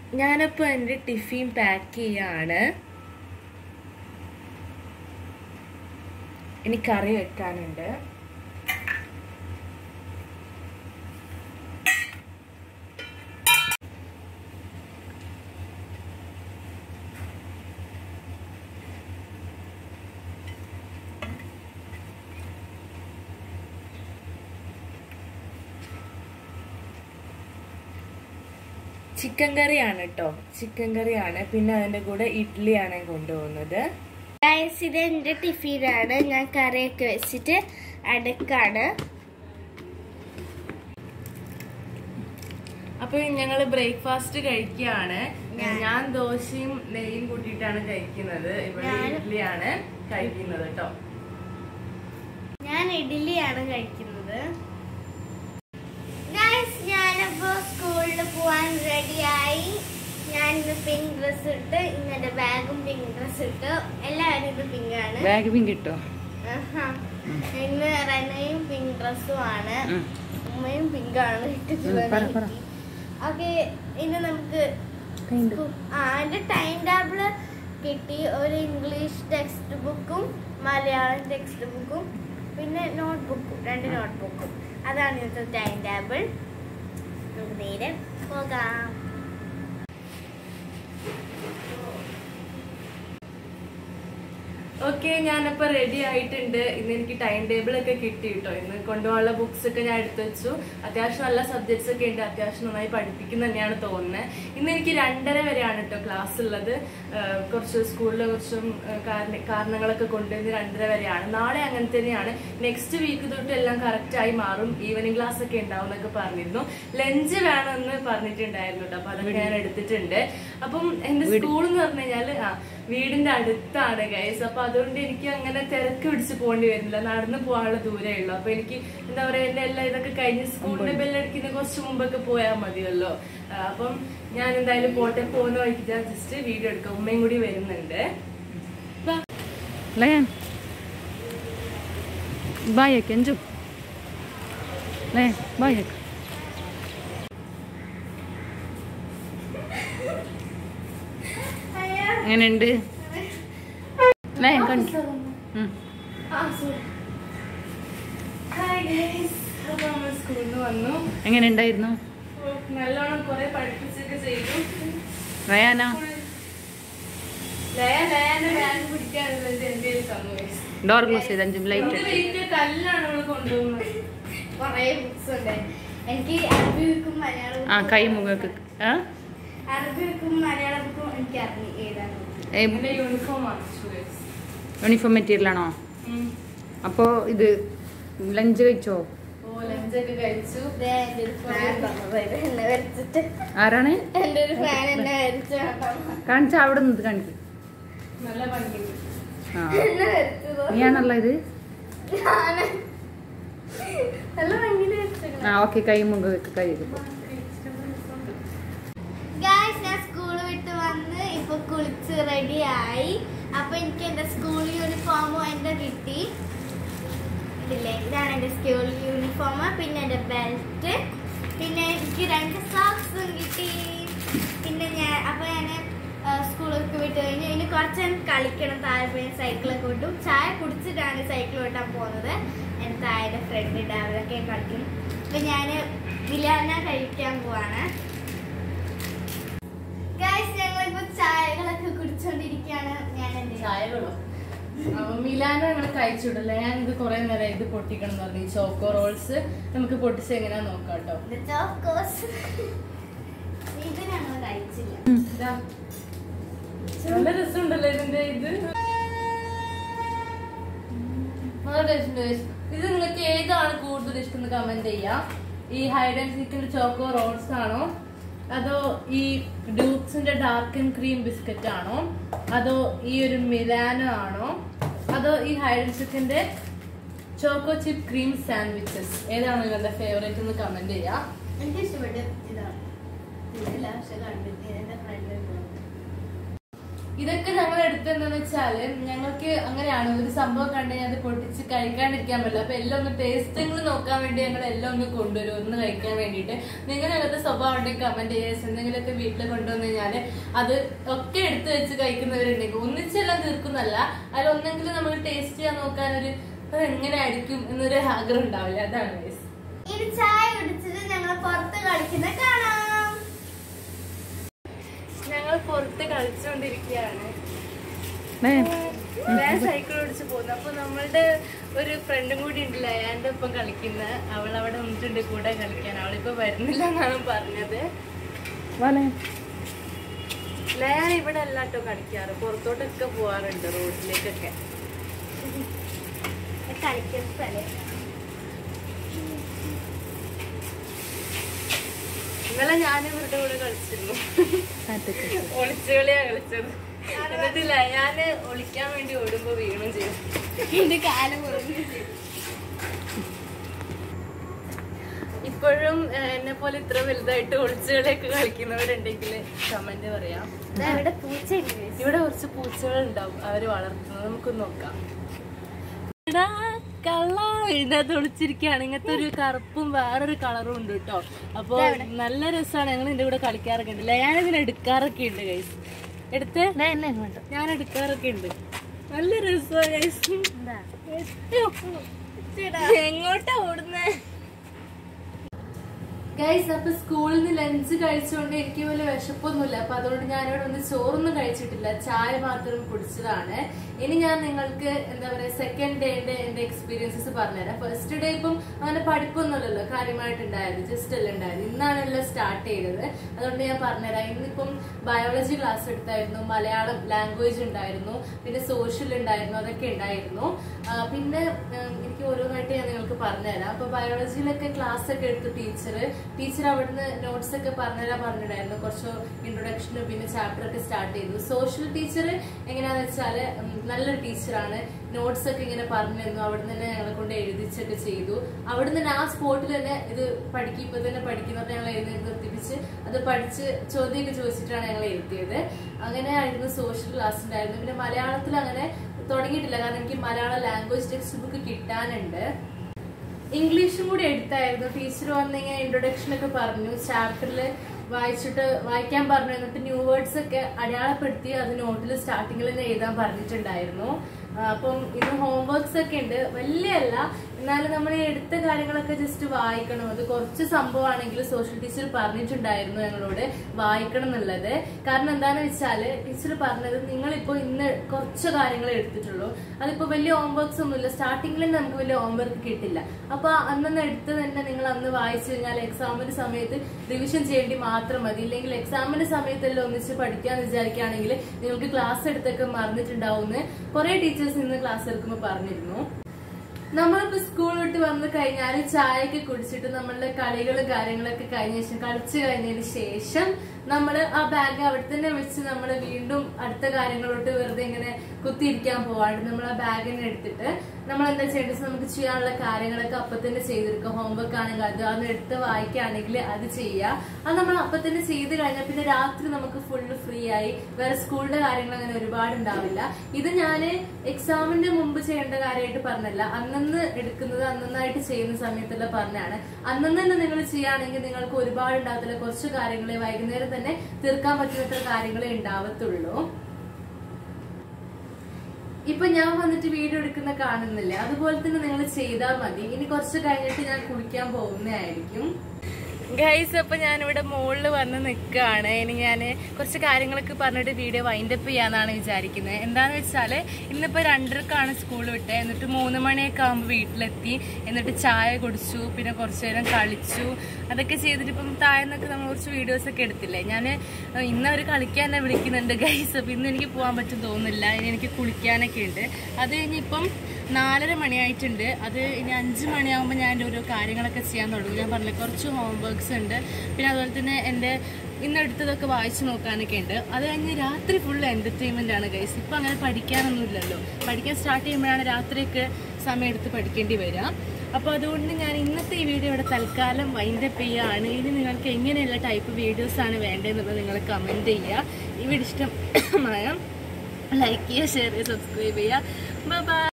ഞാനിപ്പോൾ എൻ്റെ tiffin pack ചെയ്യാണ് ഇനി കറി വെക്കാനുണ്ട് ചിക്കൻ കറിയാണ് കേട്ടോ ചിക്കൻ കറിയാണ് പിന്നെ അതിൻ്റെ കൂടെ ഇഡ്ഡലിയാണ് കൊണ്ടുപോകുന്നത് ഗൈസ് ഇത് എൻ്റെ ടിഫിനാണ് ഞാൻ കറിയൊക്കെ വെച്ചിട്ട് അടുക്കാണ് അപ്പൊ ഞങ്ങൾ ബ്രേക്ക്ഫാസ്റ്റ് കഴിക്കുകയാണ് ഞാൻ ദോശയും നെയ്യും കൂട്ടിയിട്ടാണ് കഴിക്കുന്നത് ഇവിടെ ഞാൻ- ഇഡ്ഡലിയാണ് കഴിക്കുന്നത് കേട്ടോ ഞാൻ ഇഡ്ഡലിയാണ് കഴിക്കുന്നത് ഗൈസ് ഞാനിപ്പോ സ്കൂളിൽ പോവാൻ റെഡിയായി ഞാൻ ഇന്ന് പിങ്ക് ഡ്രസ് ഇട്ട് ഇന്ന് എന്റെ ബാഗും പിങ്ക് ഡ്രസ് ഇട്ട് എല്ലാവരും ഇത് പിങ്ക് ആണ് ബാഗ് പിങ്ക് കിട്ടോ ആഹാ. ഇന്ന് റനയും പിങ്ക് ഡ്രസ്സും ആണ് ഉമ്മയും പിങ്ക് ആണ് ഉം, പറ, പറ. ഇട്ടിട്ടുള്ളത് ഓക്കെ ഇന്ന് നമുക്ക് കൈണ്ട് സ്കൂ- ആ എൻ്റെ ടൈം ടേബിള് കിട്ടി ഒരു ഇംഗ്ലീഷ് ടെക്സ്റ്റ് ബുക്കും മലയാളം ടെക്സ്റ്റ് ബുക്കും പിന്നെ നോട്ട് ബുക്കും രണ്ട് നോട്ട് ബുക്കും അതാണ് ഇന്നത്തെ ടൈം ടേബിൾ നമുക്ക് നേരെ പോകാം ഓക്കെ ഞാനിപ്പോ റെഡി ആയിട്ടുണ്ട് ഇന്ന് എനിക്ക് ടൈം ടേബിൾ ഒക്കെ കിട്ടി കേട്ടോ ഇന്ന് കൊണ്ടുപോകാനുള്ള ബുക്സ് ഒക്കെ ഞാൻ എടുത്തു വെച്ചു അത്യാവശ്യം നല്ല സബ്ജക്ട്സ് ഒക്കെ ഉണ്ട് അത്യാവശ്യം നന്നായി പഠിപ്പിക്കുന്ന തന്നെയാണ് തോന്നുന്നത് ഇന്ന് എനിക്ക് രണ്ടര വരെയാണ് കേട്ടോ ക്ലാസ് ഉള്ളത് ആഹ് കുറച്ച് സ്കൂളിൽ കുറച്ചും ആഹ് കാരണ- കാരണങ്ങളൊക്കെ കൊണ്ട് ഇന്ന് രണ്ടര വരെയാണ് നാളെ അങ്ങനെ തന്നെയാണ് നെക്സ്റ്റ് വീക്ക് തൊട്ട് എല്ലാം കറക്റ്റ് ആയി മാറും ഈവനിങ് ക്ലാസ് ഒക്കെ ഉണ്ടാവും എന്നൊക്കെ പറഞ്ഞിരുന്നു ലഞ്ച് വേണമെന്ന് പറഞ്ഞിട്ടുണ്ടായിരുന്നു കേട്ടോ അപ്പൊ അതൊക്കെ ഞാൻ എടുത്തിട്ടുണ്ട് അപ്പം എന്റെ സ്കൂൾ എന്ന് പറഞ്ഞു കഴിഞ്ഞാല് ആ വീടിന്റെ അടുത്താണ് ഗൈസ് അപ്പൊ അതുകൊണ്ട് എനിക്ക് അങ്ങനെ തിരക്ക് പിടിച്ച് പോകേണ്ടി വരുന്നില്ല നടന്നു പോകാനുള്ള ദൂരേ ഉള്ളൂ അപ്പൊ എനിക്ക് എന്താ പറയാ എന്റെ എല്ലാം ഇതൊക്കെ കഴിഞ്ഞ് സ്കൂളിന്റെ ബെല്ലടിക്കുന്ന കുറച്ച് മുമ്പൊക്കെ പോയാൽ മതിയല്ലോ ആ, അപ്പം ഞാൻ എന്തായാലും പോട്ടെ പോകുന്ന വഴിക്ക് ജസ്റ്റ് വീഡിയോ എടുക്കാം ഉമ്മയും കൂടി വരുന്നുണ്ട് ലയൻ ബായക്ക് അഞ്ചു ലയൻ ബായക്ക് എങ്ങനെയുണ്ട് ലയൻ കണ്ടു ഉം. ഹായ് ഗൈസ് അപ്പൊ നമ്മൾ സ്കൂളിൽ നിന്ന് വന്നു എങ്ങനെ ഉണ്ടായിരുന്നു അപ്പൊ നല്ലോണം കുറെ പഠിപ്പിച്ചൊക്കെ ചെയ്തു റയാനാ ലയ ലയന്റെ ബാഗ് പിടിക്കാനുള്ളത് എന്റെ കയ്യിൽ തന്നു guys. ഡോർ ക്ലോസ് ചെയ്ത് അഞ്ചും ലൈറ്റ് ഇത് വലിയ കല്ലാണ് നമ്മൾ കൊണ്ടുപോകുന്നത് കുറേ ബുക്സ് ഉണ്ട് എനിക്ക് അറബി ബുക്കും മലയാളം ആ ബുക്കും കൈ മുഖക്ക് ആ അറബി ബുക്കും മലയാളം ബുക്കും എനിക്ക് അറിഞ്ഞു എഴുതാൻ എന്റെ യൂണിഫോം ആണ് guys. യൂണിഫോം മെറ്റീരിയൽ ആണോ ഉം. അപ്പോൾ ഇത് ലഞ്ച് കഴിച്ചോ ഓ ലഞ്ചൊക്കെ കഴിച്ചു ദേ എൻ്റെ ഒരു ഫാൻ തന്നതായത് എന്നെ വരച്ചിട്ട് ആരാണ് എൻ്റെ ഒരു ഫാൻ എന്നെ വരച്ചു തന്നതാ. കാണിച്ച അവിടെ നിന്ന് കാണിക്കും നല്ല ഭംഗിയുണ്ട് ആ എന്നെ വരച്ചതോ നീയാണല്ല ഇത് ഞാന് നല്ല ഭംഗിയിൽ വരച്ചേക്കണെ. ആ ഓക്കെ കൈ മുഖക്ക് കൈ വെക്ക്. ഗായ്സ് ഞാൻ സ്കൂൾ വിട്ട് വന്ന് ഇപ്പൊ കുളിച്ച് റെഡി ആയി അപ്പൊ എനിക്ക് എന്റെ സ്കൂൾ യൂണിഫോമും എന്റെ കിട്ടി ഇതില്ലേ ഇതാണ് എന്റെ സ്കൂൾ യൂണിഫോം പിന്നെ എന്റെ ബെൽറ്റ് പിന്നെ എനിക്ക് രണ്ട് സോക്സും കിട്ടി പിന്നെ ഞാൻ അപ്പൊ ഞാൻ സ്കൂളൊക്കെ വിട്ട് കഴിഞ്ഞ് ഇനി കുറച്ച് നേരം കളിക്കണം താഴെ പോയി സൈക്കിളൊക്കെ വിട്ടും ചായ കുടിച്ചിട്ടാണ് സൈക്കിൾ ഓട്ടാൻ പോകുന്നത് എൻ്റെ താഴെ ഫ്രണ്ട് ഉണ്ട് അവരൊക്കെ കളിക്കും അപ്പൊ ഞാൻ ബിലാന കഴിക്കാൻ പോവാണ് ഗൈസ് ഞങ്ങളിപ്പോ ചായകളൊക്കെ കുടിച്ചോണ്ടിരിക്കുകയാണ് ഞാൻ എന്റെ ചായകളോ അപ്പൊ മിലാന ഞങ്ങൾ കഴിച്ചുവിടല്ലേ ഞാൻ ഇത് കുറെ നേരം ഇത് പൊട്ടിക്കണം എന്ന് പറഞ്ഞു ഈ ചോക്കോ റോൾസ് നമുക്ക് പൊട്ടിച്ച് എങ്ങനെയാ നോക്കാം കേട്ടോ ഓഫ് കോഴ്സ് ഇത് ഞങ്ങൾ കഴിച്ചില്ല ഇതാ. നല്ല രസമുണ്ടല്ലോ ഇതിന്റെ ഇത് നല്ല ടേസ്റ്റ് ഉണ്ട് guys. ഇത് നിങ്ങൾക്ക് ഏതാണ് കൂടുതൽ ഇഷ്ടം എന്ന് കമന്റ് ചെയ്യാം ഈ ഹൈഡ് ആൻഡ് സീക്കിന്റെ ചോക്കോ റോൾസ് ആണോ അതോ ഈ ഡ്യൂക്സിന്റെ ഡാർക്ക് ആൻഡ് ക്രീം ബിസ്ക്കറ്റ് ആണോ അതോ ഈ ഒരു മിലാനോ ആണോ അതോ ഈ ഹൈഡ് ആൻഡ് സീക്കിന്റെ ചോക്കോ ചിപ്പ് ക്രീം സാൻഡ്വിച്ചസ് ഏതാണ് നിങ്ങളുടെ ഫേവറേറ്റ് എന്ന് കമന്റ് ചെയ്യാം എനിക്ക് ഇഷ്ടപ്പെട്ടു ഇതാണ് ഇതില്ല പക്ഷെ കണ്ടിട്ട് എന്റെ ഫ്രണ്ട് ഇതൊക്കെ ഞങ്ങൾ എടുത്തെന്താന്ന് വെച്ചാല് ഞങ്ങൾക്ക് അങ്ങനെയാണ് ഒരു സംഭവം കണ്ടു കഴിഞ്ഞാൽ അത് പൊട്ടിച്ച് കഴിക്കാണ്ടിരിക്കാൻ പറ്റില്ല അപ്പൊ എല്ലാം ഒന്ന് ടേസ്റ്റിംഗ് നോക്കാൻ വേണ്ടി ഞങ്ങൾ എല്ലാം ഒന്ന് കൊണ്ടുവരും ഒന്ന് കഴിക്കാൻ വേണ്ടിയിട്ട് നിങ്ങൾ അങ്ങനത്തെ സ്വഭാവം ഉണ്ടെങ്കിൽ കമന്റ് ചെയ്യുക എന്തെങ്കിലുമൊക്കെ വീട്ടിൽ കൊണ്ടുവന്നു കഴിഞ്ഞാല് അത് ഒക്കെ എടുത്തു വെച്ച് കഴിക്കുന്നവരുണ്ടെങ്കിൽ ഒന്നിച്ചെല്ലാം തീർക്കുന്നല്ല അതിൽ ഒന്നെങ്കിലും നമ്മൾ ടേസ്റ്റ് ചെയ്യാൻ നോക്കാനൊരു അത് എങ്ങനെയായിരിക്കും എന്നൊരു ആഗ്രഹം ഉണ്ടാവില്ല അതാണ് guys. ഇനി ചായ കുടിച്ചിട്ട് ഞങ്ങൾ പുറത്ത് കളിക്കുന്ന കാണാം ഞങ്ങൾ പുറത്ത് കളിച്ചുകൊണ്ടിരിക്കുകയാണ് ഏ, ഞാൻ സൈക്കിൾ ഓടിച്ച് പോകുന്നു അപ്പൊ നമ്മളുടെ ഒരു ഫ്രണ്ടും കൂടി ഉണ്ടല്ലോ അയാളുടെ ഒപ്പം കളിക്കുന്ന അവൾ അവിടെ നിന്നിട്ടുണ്ട് കൂടെ കളിക്കാൻ അവളിപ്പോ വരുന്നില്ല എന്നാണ് പറഞ്ഞത് വാലേ. ലയാൻ ഇവിടെ അല്ലാട്ടോ കളിക്കാറ് പുറത്തോട്ടൊക്കെ പോവാറുണ്ട് റോഡിലേക്കൊക്കെ കളിക്കുന്ന സ്ഥലം ഇന്നലെ ഞാൻ ഇവരുടെ കൂടെ കളിച്ചിരുന്നു കാറ്റൊക്കെ. ഒളിച്ചുകളിയാ കളിച്ചത് എന്നിട്ട് ലയാന് ഒളിക്കാൻ വേണ്ടി ഓടുമ്പോ വീണും ചെയ്യും എന്റെ കാലം മുറിഞ്ഞു ഇപ്പോഴും എന്നെ പോലെ ഇത്ര വലുതായിട്ട് ഒളിച്ചുകളിയൊക്കെ കളിക്കുന്നവരുണ്ടെങ്കിൽ കമന്റ് പറയാം ഇവിടെ പൂച്ചയുണ്ട് ഇവിടെ കുറച്ച് പൂച്ചകൾ ഉണ്ടാവും അവര് വളർത്തുന്നത് നമുക്ക് നോക്കാം എടാ, കള്ള ഇതിനകത്ത് ഒളിച്ചിരിക്കുകയാണ് ഇങ്ങനത്തെ ഒരു കറുപ്പും വേറൊരു കളറും ഉണ്ട് കേട്ടോ അപ്പൊ നല്ല രസമാണ് ഞങ്ങൾ ഇതിന്റെ കൂടെ കളിക്കാറൊക്കെ ഉണ്ട് ഞാൻ ഇതിനെ എടുക്കാറൊക്കെ ഉണ്ട് ഗൈസ് എടുത്ത് ഞാൻ എടുക്കാറൊക്കെ ഉണ്ട് നല്ല രസമാണ് ഗൈസ് എങ്ങോട്ടാ ഓടുന്നേ ഗൈസ് അപ്പൊ സ്കൂളിൽ നിന്ന് ലഞ്ച് കഴിച്ചുകൊണ്ട് എനിക്ക് വലിയ വിശപ്പൊന്നുമില്ല അപ്പൊ അതുകൊണ്ട് ഞാനിവിടെ ഒന്ന് ചോറൊന്നും കഴിച്ചിട്ടില്ല ചായ മാത്രം കുടിച്ചതാണ് ഇനി ഞാൻ നിങ്ങൾക്ക് എന്താ പറയാ സെക്കൻഡ് ഡേന്റെ എന്റെ എക്സ്പീരിയൻസസ് പറഞ്ഞുതരാം ഫസ്റ്റ് ഡേ ഇപ്പം അങ്ങനെ പഠിപ്പൊന്നുമല്ലല്ലോ കാര്യമായിട്ടുണ്ടായത് ജസ്റ്റ് അല്ല ഉണ്ടായത് ഇന്നാണല്ലോ സ്റ്റാർട്ട് ചെയ്തത് അതുകൊണ്ട് ഞാൻ പറഞ്ഞുതരാം ഇന്നിപ്പം ബയോളജി ക്ലാസ് എടുത്തായിരുന്നു മലയാളം ലാംഗ്വേജ് ഉണ്ടായിരുന്നു പിന്നെ സോഷ്യൽ ഉണ്ടായിരുന്നു അതൊക്കെ ഉണ്ടായിരുന്നു ആ, പിന്നെ ഉം, എനിക്ക് ഓരോന്നായിട്ട് ഞാൻ നിങ്ങൾക്ക് പറഞ്ഞുതരാം അപ്പൊ ബയോളജിയിലൊക്കെ ക്ലാസ് ഒക്കെ എടുത്തു ടീച്ചർ ടീച്ചർ അവിടുന്ന് നോട്ട്സ് ഒക്കെ പറഞ്ഞുതരാൻ പറഞ്ഞിട്ടുണ്ടായിരുന്നു കുറച്ച് ഇൻട്രൊഡക്ഷനും പിന്നെ ചാപ്റ്റർ ഒക്കെ സ്റ്റാർട്ട് ചെയ്തു സോഷ്യൽ ടീച്ചർ എങ്ങനെയാന്ന് വെച്ചാല് ഉം, നല്ലൊരു ടീച്ചറാണ് നോട്ട്സ് ഒക്കെ ഇങ്ങനെ പറഞ്ഞു തന്നു അവിടുന്ന് തന്നെ ഞങ്ങളെ കൊണ്ട് എഴുതിച്ചൊക്കെ ചെയ്തു അവിടുന്ന് തന്നെ ആ സ്പോട്ടിൽ തന്നെ ഇത് പഠിക്കും ഇപ്പൊ തന്നെ പഠിക്കുന്നവർ ഞങ്ങൾ എഴുന്നേറ്റ് നിർത്തിപ്പിച്ച് അത് പഠിച്ച് ചോദ്യമൊക്കെ ചോദിച്ചിട്ടാണ് ഞങ്ങൾ എഴുതിയത് അങ്ങനെയായിരുന്നു സോഷ്യൽ ക്ലാസ് ഉണ്ടായിരുന്നു പിന്നെ മലയാളത്തിൽ അങ്ങനെ തുടങ്ങിയിട്ടില്ല കാരണം എനിക്ക് മലയാളം ലാംഗ്വേജ് ടെക്സ്റ്റ് ബുക്ക് കിട്ടാനുണ്ട് ഇംഗ്ലീഷും കൂടി എടുത്തായിരുന്നു ടീച്ചർ വന്നിങ്ങനെ ഇൻട്രൊഡക്ഷൻ ഒക്കെ പറഞ്ഞു ചാപ്റ്ററിൽ വായിച്ചിട്ട് വായിക്കാൻ പറഞ്ഞു എന്നിട്ട് ന്യൂ വേർഡ്സ് ഒക്കെ അടയാളപ്പെടുത്തി അത് നോട്ടിൽ സ്റ്റാർട്ടിങ്ങിൽ തന്നെ എഴുതാൻ പറഞ്ഞിട്ടുണ്ടായിരുന്നു ആ, അപ്പം ഇന്ന് ഹോംവർക്സ് ഒക്കെ ഉണ്ട് വലിയല്ല എന്നാലും നമ്മൾ ഈ എടുത്ത കാര്യങ്ങളൊക്കെ ജസ്റ്റ് വായിക്കണം അത് കുറച്ച് സംഭവമാണെങ്കിൽ സോഷ്യൽ ടീച്ചർ പറഞ്ഞിട്ടുണ്ടായിരുന്നു ഞങ്ങളോട് വായിക്കണം എന്നുള്ളത് കാരണം എന്താണെന്ന് വെച്ചാല് ടീച്ചർ പറഞ്ഞത് നിങ്ങളിപ്പോ ഇന്ന് കുറച്ച് കാര്യങ്ങൾ എടുത്തിട്ടുള്ളൂ അതിപ്പോ വലിയ ഹോംവർക്സ് ഒന്നുമില്ല സ്റ്റാർട്ടിങ്ങിൽ തന്നെ നമുക്ക് വലിയ ഹോംവർക്ക് കിട്ടില്ല അപ്പൊ അന്നന്ന് എടുത്ത് തന്നെ നിങ്ങൾ അന്ന് വായിച്ചു കഴിഞ്ഞാൽ എക്സാമിന്റെ സമയത്ത് റിവിഷൻ ചെയ്യേണ്ടി മാത്രം മതി ഇല്ലെങ്കിൽ എക്സാമിന്റെ സമയത്തെല്ലാം ഒന്നിച്ച് പഠിക്കാന്ന് വിചാരിക്കുകയാണെങ്കിൽ നിങ്ങൾക്ക് ക്ലാസ് എടുത്തൊക്കെ മറന്നിട്ടുണ്ടാവുമെന്ന് കുറെ ടീച്ചേഴ്സ് ഇന്ന് ക്ലാസ് എടുക്കുമ്പോൾ പറഞ്ഞിരുന്നു നമ്മളിപ്പോ സ്കൂൾ വിട്ട് വന്ന് കഴിഞ്ഞാൽ ചായയൊക്കെ കുടിച്ചിട്ട് നമ്മളുടെ കളികളും കാര്യങ്ങളൊക്കെ കഴിഞ്ഞ ശേഷം കളിച്ചു കഴിഞ്ഞതിന് ശേഷം നമ്മൾ ആ ബാഗ് അവിടെ തന്നെ വെച്ച് നമ്മൾ വീണ്ടും അടുത്ത കാര്യങ്ങളോട്ട് വെറുതെ ഇങ്ങനെ കുത്തിയിരിക്കാൻ പോവാണ്ട് നമ്മൾ ആ ബാഗ് തന്നെ എടുത്തിട്ട് നമ്മൾ എന്താ ചെയ്യേണ്ടത് നമുക്ക് ചെയ്യാനുള്ള കാര്യങ്ങളൊക്കെ അപ്പൊ തന്നെ ചെയ്തെടുക്കുക ഹോംവർക്ക് ആണെങ്കിൽ അത് അന്ന് എടുത്ത് വായിക്കുകയാണെങ്കിൽ അത് ചെയ്യുക അത് നമ്മൾ അപ്പൊ തന്നെ ചെയ്ത് കഴിഞ്ഞാൽ പിന്നെ രാത്രി നമുക്ക് ഫുള്ള് ഫ്രീ ആയി വേറെ സ്കൂളിന്റെ കാര്യങ്ങൾ അങ്ങനെ ഒരുപാട് ഉണ്ടാവില്ല ഇത് ഞാൻ എക്സാമിന്റെ മുമ്പ് ചെയ്യേണ്ട കാര്യമായിട്ട് പറഞ്ഞല്ല അന്നന്ന് എടുക്കുന്നത് അന്നന്നായിട്ട് ചെയ്യുന്ന സമയത്തുള്ള പറഞ്ഞാണ് അന്നന്ന് തന്നെ നിങ്ങൾ ചെയ്യുകയാണെങ്കിൽ നിങ്ങൾക്ക് ഒരുപാട് ഉണ്ടാകത്തില്ല കുറച്ച് കാര്യങ്ങളെ വൈകുന്നേരം തന്നെ തീർക്കാൻ പറ്റുന്നത്ര കാര്യങ്ങളെ ഉണ്ടാവത്തുള്ളൂ ഇപ്പൊ ഞാൻ വന്നിട്ട് വീഡിയോ എടുക്കുന്ന കാണുന്നില്ല അതുപോലെ തന്നെ നിങ്ങൾ ചെയ്താൽ മതി ഇനി കുറച്ച് കഴിഞ്ഞിട്ട് ഞാൻ കുളിക്കാൻ പോകുന്നതായിരിക്കും ഗൈസ് അപ്പൊ ഞാനിവിടെ മുകളിൽ വന്ന് നിൽക്കുകയാണ് ഇനി ഞാൻ കുറച്ച് കാര്യങ്ങളൊക്കെ പറഞ്ഞിട്ട് വീഡിയോ വൈൻഡപ്പ് ചെയ്യാന്നാണ് വിചാരിക്കുന്നത് എന്താന്ന് വെച്ചാല് ഇന്നിപ്പോ രണ്ടരക്കാണ് സ്കൂൾ വിട്ടത് എന്നിട്ട് മൂന്ന് മണിയൊക്കെ ആകുമ്പോൾ വീട്ടിലെത്തി എന്നിട്ട് ചായ കുടിച്ചു പിന്നെ കുറച്ചു നേരം കളിച്ചു അതൊക്കെ ചെയ്തിട്ട് ഇപ്പം താഴെന്നൊക്കെ നമ്മൾ കുറച്ച് വീഡിയോസ് ഒക്കെ എടുത്തില്ലേ ഞാൻ ഇന്ന് അവർ കളിക്കാൻ എന്നെ വിളിക്കുന്നുണ്ട് ഗൈസ് അപ്പൊ ഇന്ന് എനിക്ക് പോകാൻ പറ്റും തോന്നുന്നില്ല ഇനി എനിക്ക് കുളിക്കാനൊക്കെ ഉണ്ട് അത് കഴിഞ്ഞിപ്പം നാലര മണിയായിട്ടുണ്ട് അത് ഇനി അഞ്ച് മണിയാകുമ്പോൾ ഞാൻ എൻ്റെ ഓരോ കാര്യങ്ങളൊക്കെ ചെയ്യാൻ തുടങ്ങും ഞാൻ പറഞ്ഞില്ല കുറച്ച് ഹോംവർക്ക്സ് ഉണ്ട് പിന്നെ അതുപോലെ തന്നെ എൻ്റെ ഇന്ന് എടുത്തതൊക്കെ വായിച്ചു നോക്കാനൊക്കെ ഉണ്ട് അത് കഴിഞ്ഞ് രാത്രി ഫുൾ എൻ്റർടൈൻമെൻ്റ് ആണ് ഗൈസ് ഇപ്പം അങ്ങനെ പഠിക്കാനൊന്നുമില്ലല്ലോ പഠിക്കാൻ സ്റ്റാർട്ട് ചെയ്യുമ്പോഴാണ് രാത്രിയൊക്കെ സമയം എടുത്ത് പഠിക്കേണ്ടി വരിക അപ്പോൾ അതുകൊണ്ട് ഞാൻ ഇന്നത്തെ ഈ വീഡിയോ ഇവിടെ തൽക്കാലം വൈൻഡപ്പ് ചെയ്യുകയാണ് ഇനി നിങ്ങൾക്ക് എങ്ങനെയുള്ള ടൈപ്പ് വീഡിയോസാണ് വേണ്ടതെന്നുള്ളത് നിങ്ങൾ കമൻറ്റ് ചെയ്യുക ഈ വീഡിയോ ഇഷ്ടമായ ലൈക്ക് ചെയ്യുക ഷെയർ ചെയ്യുക സബ്സ്ക്രൈബ് ചെയ്യുക ബൈ